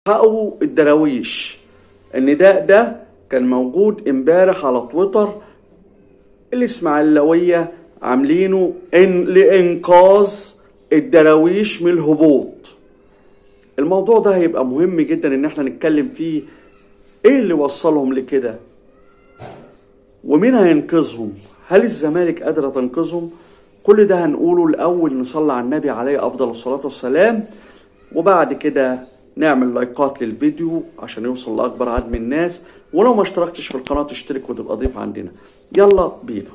حققوا الدراويش النداء ده كان موجود امبارح على تويتر الاسماعيلاويه عاملينه إن لانقاذ الدراويش من الهبوط الموضوع ده هيبقى مهم جدا ان احنا نتكلم فيه ايه اللي وصلهم لكده ومين هينقذهم هل الزمالك قادرة تنقذهم كل ده هنقوله الاول نصلي على النبي عليه افضل الصلاة والسلام وبعد كده نعمل لايكات للفيديو عشان يوصل لاكبر عدد من الناس ولو ما اشتركتش في القناة تشترك وتبقى ضيف عندنا يلا بينا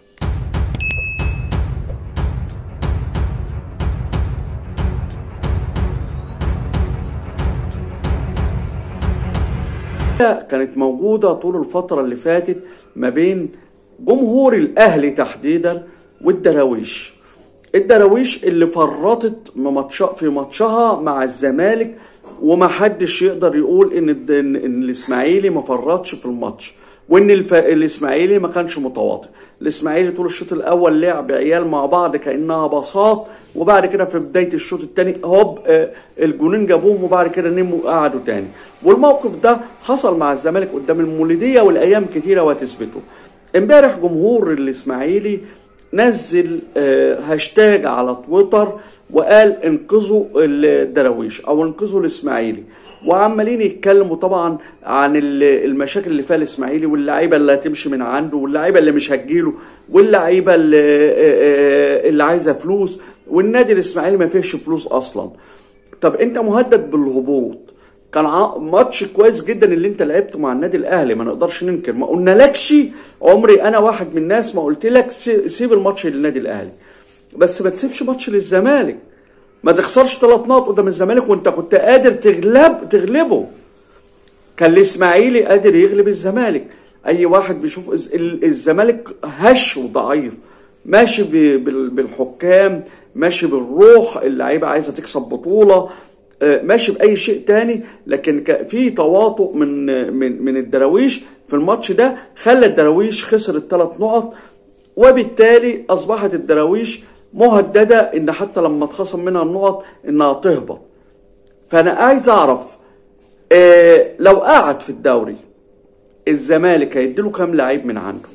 كانت موجودة طول الفترة اللي فاتت ما بين جمهور الأهلي تحديدا والدراويش الدراويش اللي فرطت في ماتشها مع الزمالك وما حدش يقدر يقول ان ان إن الاسماعيلي ما فرطش في الماتش وان الف... الاسماعيلي ما كانش متواطئ الاسماعيلي طول الشوط الاول لعب عيال مع بعض كانها باصات وبعد كده في بدايه الشوط الثاني هوب آه، الجونين جابوهم وبعد كده نموا قعدوا تاني والموقف ده حصل مع الزمالك قدام المولوديه والايام كتيره وهتثبته امبارح جمهور الاسماعيلي نزل آه، هاشتاج على تويتر وقال انقذوا الدراويش او انقذوا الاسماعيلي وعمالين يتكلموا طبعا عن ال- المشاكل اللي فيها الاسماعيلي واللعيبه اللي هتمشي من عنده واللعيبه اللي مش هتجيله واللعيبه اللي, آه، اللي عايزه فلوس والنادي الاسماعيلي ما فيهش فلوس اصلا طب انت مهدد بالهبوط كان ع- ماتش كويس جدا اللي انت لعبته مع النادي الاهلي ما نقدرش ننكر ما قلنالكش عمري انا واحد من الناس ما قلت لك سي- سيب الماتش للنادي الاهلي بس ما تسيبش ماتش للزمالك ما تخسرش ثلاث نقط قدام الزمالك وانت كنت قادر تغلب تغلبه كان الاسماعيلي قادر يغلب الزمالك اي واحد بيشوف الز- ال- الزمالك هش وضعيف ماشي ب- بال- بالحكام ماشي بالروح اللعيبه عايزه تكسب بطوله آه، ماشي باي شيء تاني لكن ك- في تواطؤ من من من الدراويش في الماتش ده خلى الدراويش خسر الثلاث نقط وبالتالي اصبحت الدراويش مهدده ان حتى لما اتخصم منها النقط انها تهبط فانا عايز اعرف آه لو قعد في الدوري الزمالك هيديله كام لعيب من عنده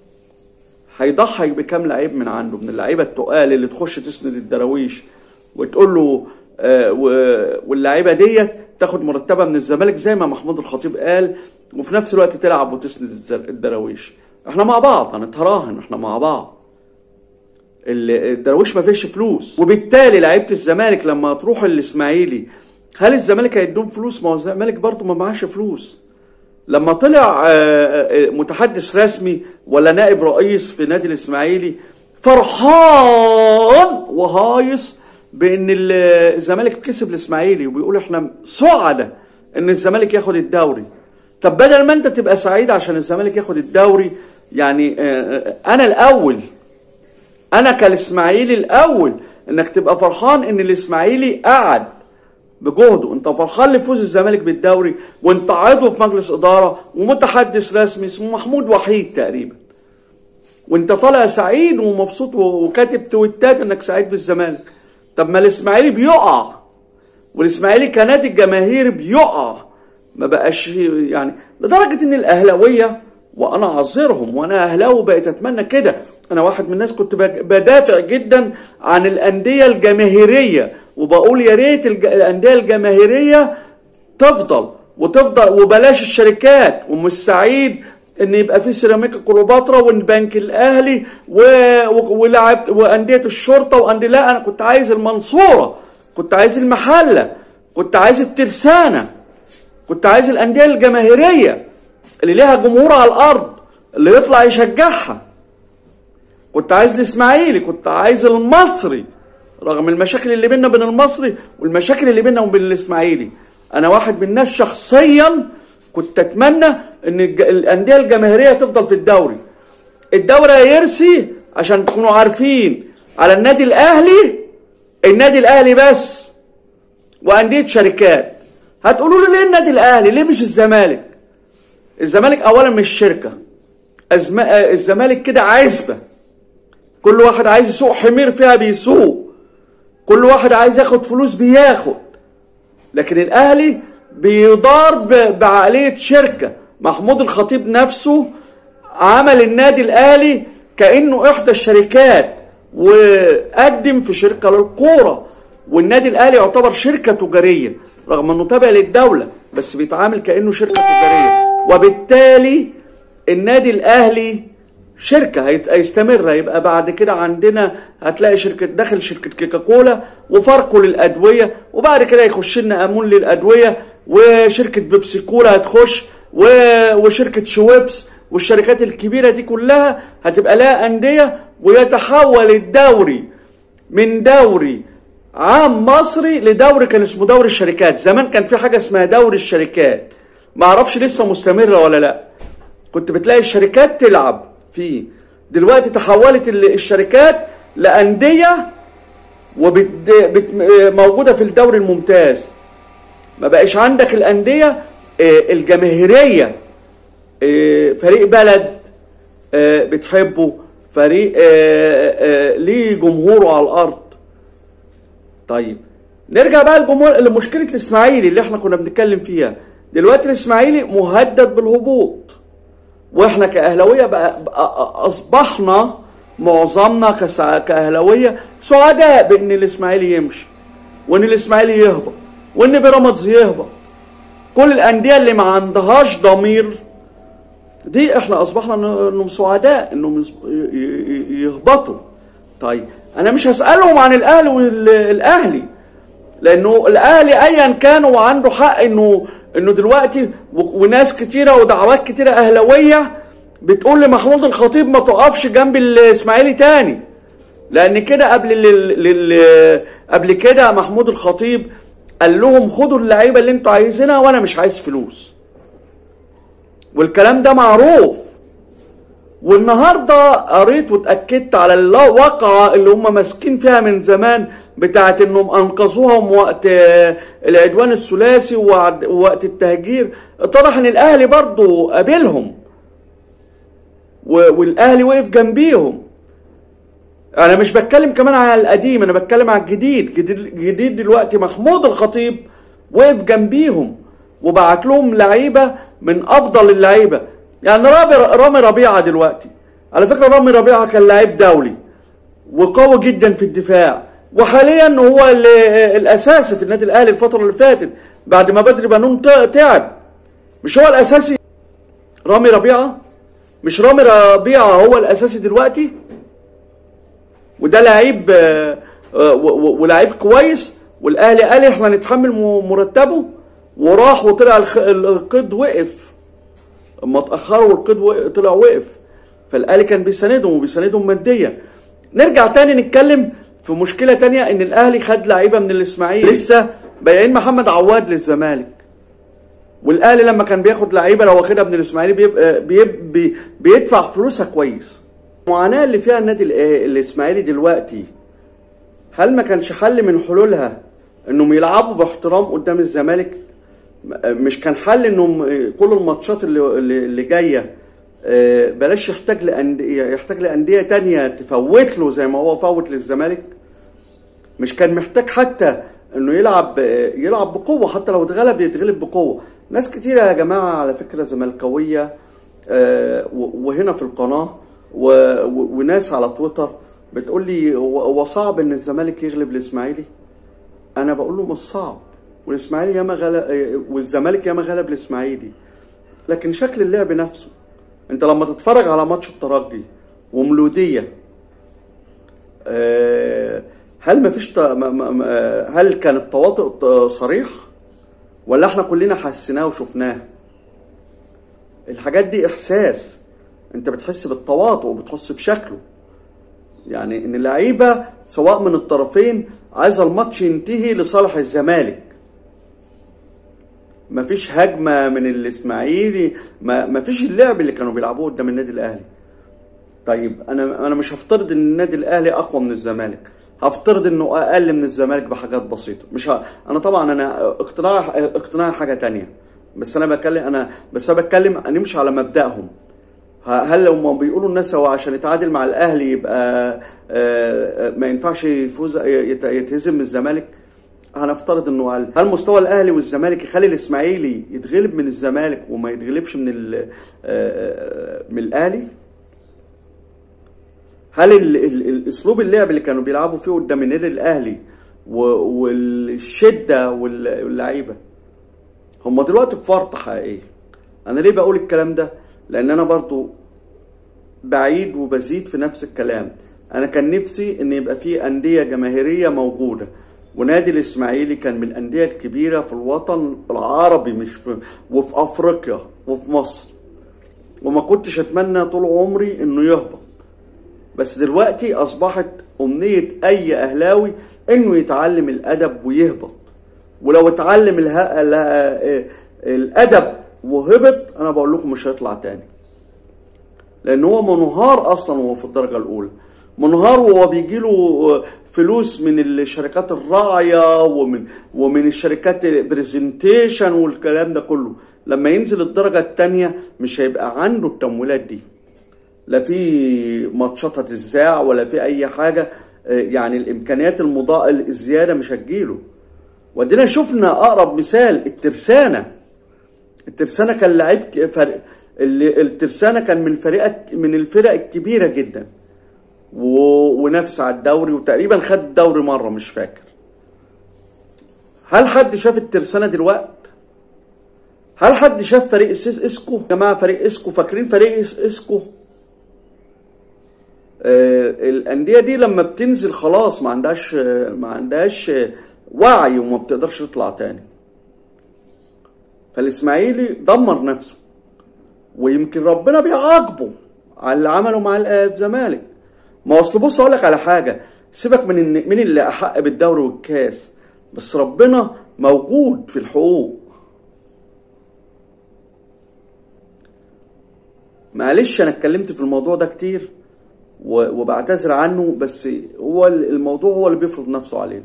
هيضحي بكام لعيب من عنده من اللعيبه التقال اللي تخش تسند الدراويش وتقول له آه و- واللعيبه ديت تاخد مرتبها من الزمالك زي ما محمود الخطيب قال وفي نفس الوقت تلعب وتسند الز- الدراويش احنا مع بعض هنتراهن احنا مع بعض ال- الدراويش ما فيش فلوس وبالتالي لعيبه الزمالك لما تروح الاسماعيلي هل الزمالك هيدوم فلوس ما هو الزمالك برضه ما معاش فلوس لما طلع آه، آه، متحدث رسمي ولا نائب رئيس في نادي الاسماعيلي فرحان وهايص بان ال- الزمالك كسب الاسماعيلي وبيقول احنا سعداء ان الزمالك ياخد الدوري طب بدل ما انت تبقى سعيد عشان الزمالك ياخد الدوري يعني آه، آه، انا الاول انا كالاسماعيلي الاول انك تبقى فرحان ان الاسماعيلي قعد بجهده انت فرحان لفوز الزمالك بالدوري وانت عضو في مجلس اداره ومتحدث رسمي اسمه محمود وحيد تقريبا وانت طالع سعيد ومبسوط وكاتب تويتات انك سعيد بالزمالك طب ما الاسماعيلي بيقع والاسماعيلي كنادي الجماهير بيقع ما بقاش يعني لدرجه ان الاهلاويه وانا اعذرهم وانا اهلاوي بقيت اتمنى كده انا واحد من الناس كنت بج- بدافع جدا عن الانديه الجماهيريه وبقول يا ريت الج- الانديه الجماهيريه تفضل وتفضل وبلاش الشركات ومش سعيد ان يبقى في سيراميكا كليوباترا والبنك الاهلي و... و... ولعب وانديه الشرطه وانديه لا انا كنت عايز المنصوره كنت عايز المحله كنت عايز الترسانه كنت عايز الانديه الجماهيريه اللي ليها جمهور على الارض اللي يطلع يشجعها كنت عايز الاسماعيلي كنت عايز المصري رغم المشاكل اللي بيننا وبين المصري والمشاكل اللي بيننا وبين الاسماعيلي انا واحد من الناس شخصيا كنت اتمنى ان الج- الانديه الجماهيريه تفضل في الدوري الدوري هيرسي عشان تكونوا عارفين على النادي الاهلي النادي الاهلي بس وانديه شركات هتقولوا لي ليه النادي الاهلي ليه مش الزمالك الزمالك اولا مش شركه أزم... آه، الزمالك كده عزبه كل واحد عايز يسوق حمير فيها بيسوق كل واحد عايز ياخد فلوس بياخد لكن الاهلي بيدار ب- بعقلية شركة محمود الخطيب نفسه عمل النادي الأهلي كأنه إحدى الشركات وقدم في شركة للكورة والنادي الأهلي يعتبر شركة تجارية رغم أنه تابع للدولة بس بيتعامل كأنه شركة تجارية وبالتالي النادي الأهلي شركة هيت- هيستمر هيبقى بعد كده عندنا هتلاقي شركة داخل شركة كوكاكولا وفاركو للأدوية وبعد كده يخش لنا أمون للأدوية وشركة بيبسي كولا هتخش و- وشركة شويبس والشركات الكبيرة دي كلها هتبقى لها أندية ويتحول الدوري من دوري عام مصري لدوري كان اسمه دوري الشركات زمان كان في حاجة اسمها دوري الشركات معرفش لسه مستمرة ولا لأ كنت بتلاقي الشركات تلعب فيه دلوقتي تحولت ال- الشركات لأندية وبت بت موجودة في الدوري الممتاز ما بقاش عندك الأندية آه، الجماهيرية آه، فريق بلد آه، بتحبه فريق آه، آه، ليه جمهوره على الأرض طيب نرجع بقى لجمهور لمشكلة الإسماعيلي اللي احنا كنا بنتكلم فيها دلوقتي الإسماعيلي مهدد بالهبوط واحنا كأهلاوية بقى, بقى أصبحنا معظمنا كسع- كأهلاوية سعداء بإن الإسماعيلي يمشي وإن الإسماعيلي يهبط وإن بيراميدز يهبط كل الأندية اللي ما عندهاش ضمير دي احنا أصبحنا إن- إنهم سعداء إنهم يص- ي- ي- يهبطوا طيب أنا مش هسألهم عن الأهلي والأهلي لانه الاهلي ايا كان هو عنده حق انه انه دلوقتي و- وناس كتيره ودعوات كتيره اهلاويه بتقول لمحمود الخطيب ما تقفش جنب الاسماعيلي تاني لان كده قبل ال- لل- قبل كده محمود الخطيب قال لهم خدوا اللعيبه اللي انتوا عايزينها وانا مش عايز فلوس والكلام ده معروف والنهارده قريت واتاكدت على الواقعه اللي هم ماسكين فيها من زمان بتاعت انهم انقذوهم وقت آه، العدوان الثلاثي ووعد- ووقت التهجير اتضح ان الاهلي برضو قابلهم و- والاهلي وقف جنبيهم انا مش بتكلم كمان على القديم انا بتكلم على الجديد جديد, جديد دلوقتي محمود الخطيب وقف جنبيهم وبعت لهم لعيبه من افضل اللعيبه يعني رامي رامي ربيعه دلوقتي على فكره رامي ربيعه كان لعيب دولي وقوي جدا في الدفاع وحاليا هو ال- الاساسي في النادي الاهلي الفتره اللي فاتت بعد ما بدري بنون ت- تعب مش هو الاساسي رامي ربيعه مش رامي ربيعه هو الاساسي دلوقتي وده لعيب آه، آه، و- و- ولعيب كويس والاهلي قال احنا نتحمل م- مرتبه وراح وطلع الخ- القيد وقف اما اتاخروا والقيد وق- طلع وقف فالاهلي كان بيساندهم وبيساندهم ماديا نرجع تاني نتكلم في مشكله تانية ان الاهلي خد لعيبه من الاسماعيلي لسه بايعين محمد عواد للزمالك والاهلي لما كان بياخد لعيبه لو واخدها من الاسماعيلي بيبقى بيب بي بيدفع فلوسها كويس المعاناه اللي فيها النادي ال- الاسماعيلي دلوقتي هل ما كانش حل من حلولها انهم يلعبوا باحترام قدام الزمالك م- مش كان حل انهم كل الماتشات اللي اللي اللي جايه آه، بلاش يحتاج لأندية يحتاج لأندية تانية تفوت له زي ما هو فوت للزمالك مش كان محتاج حتى انه يلعب يلعب بقوه حتى لو اتغلب يتغلب بقوه ناس كتيره يا جماعه على فكره زملكاويه آه، و- وهنا في القناه و- و- وناس على تويتر بتقول لي هو هو صعب ان الزمالك يغلب الاسماعيلي انا بقول له مش صعب والاسماعيلي ياما غلب والزمالك ياما غلب الاسماعيلي لكن شكل اللعب نفسه انت لما تتفرج على ماتش الترجي وملوديه آه، هل مفيش ت- ما- ما- ما- هل كان التواطؤ ت- صريح ولا احنا كلنا حسيناه وشفناه الحاجات دي احساس انت بتحس بالتواطؤ وبتحس بشكله يعني ان اللعيبه سواء من الطرفين عايزه الماتش ينتهي لصالح الزمالك مفيش هجمه من الاسماعيلي ما مفيش اللعب اللي كانوا بيلعبوه قدام النادي الاهلي طيب انا انا مش هفترض ان النادي الاهلي اقوى من الزمالك هفترض انه اقل من الزمالك بحاجات بسيطه مش ه... انا طبعا انا اقتناع اقتناع حاجه تانية بس انا بتكلم انا بس انا بتكلم نمشي على مبدأهم ه- هل هم بيقولوا الناس هو عشان يتعادل مع الاهلي يبقى آه، آه، ما ينفعش يفوز يت- يتهزم من الزمالك هنفترض انه هل, هل مستوى الاهلي والزمالك يخلي الاسماعيلي يتغلب من الزمالك وما يتغلبش من ال من الاهلي هل ال ال الاسلوب اللعب اللي كانوا بيلعبوا فيه قدام النادي الاهلي والشده واللعيبه هم دلوقتي في فرط حقيقيه انا ليه بقول الكلام ده لان انا برضو بعيد وبزيد في نفس الكلام انا كان نفسي ان يبقى في انديه جماهيريه موجوده ونادي الاسماعيلي كان من الانديه الكبيره في الوطن العربي مش في وفي افريقيا وفي مصر وما كنتش اتمنى طول عمري انه يهبط بس دلوقتي اصبحت امنيه اي اهلاوي انه يتعلم الادب ويهبط ولو اتعلم اله... الادب وهبط انا بقول لكم مش هيطلع تاني لان هو منهار اصلا وهو في الدرجه الاولى منهار وهو بيجي له فلوس من الشركات الراعيه ومن ومن الشركات برزنتيشن والكلام ده كله لما ينزل الدرجه الثانيه مش هيبقى عنده التمويلات دي لا في ماتشات هتذاع ولا في اي حاجه يعني الامكانيات المضاءه الزياده مش هتجيله ودينا شفنا اقرب مثال الترسانه الترسانه كان لعيب فرق الترسانه كان من فريق من الفرق الكبيره جدا و... ونفس على الدوري وتقريبا خد الدوري مره مش فاكر هل حد شاف الترسانه دلوقتي هل حد شاف فريق اسكو يا جماعه فريق اسكو فاكرين فريق اسكو آه الانديه دي لما بتنزل خلاص ما عندهاش ما عندهاش وعي وما بتقدرش تطلع تاني فالاسماعيلي دمر نفسه ويمكن ربنا بيعاقبه على اللي عمله مع الزمالك ما اصل بص اقول لك على حاجه سيبك من إن مين اللي احق بالدوري والكاس بس ربنا موجود في الحقوق معلش انا اتكلمت في الموضوع ده كتير وبعتذر عنه بس هو الموضوع هو اللي بيفرض نفسه علينا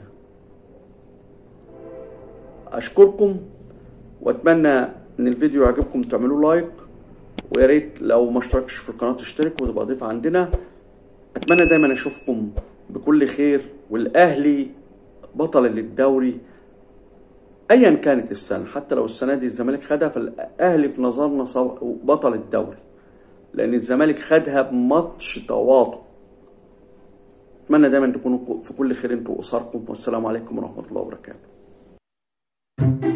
اشكركم واتمنى ان الفيديو يعجبكم تعملوا لايك ويا ريت لو ما اشتركتش في القناه تشترك وتبقى ضيف عندنا اتمنى دايما اشوفكم بكل خير والاهلي بطل للدوري ايا كانت السنه حتى لو السنه دي الزمالك خدها فالاهلي في نظرنا بطل الدوري لان الزمالك خدها بماتش تواطؤ اتمنى دايما تكونوا في كل خير انتوا واسركم والسلام عليكم ورحمه الله وبركاته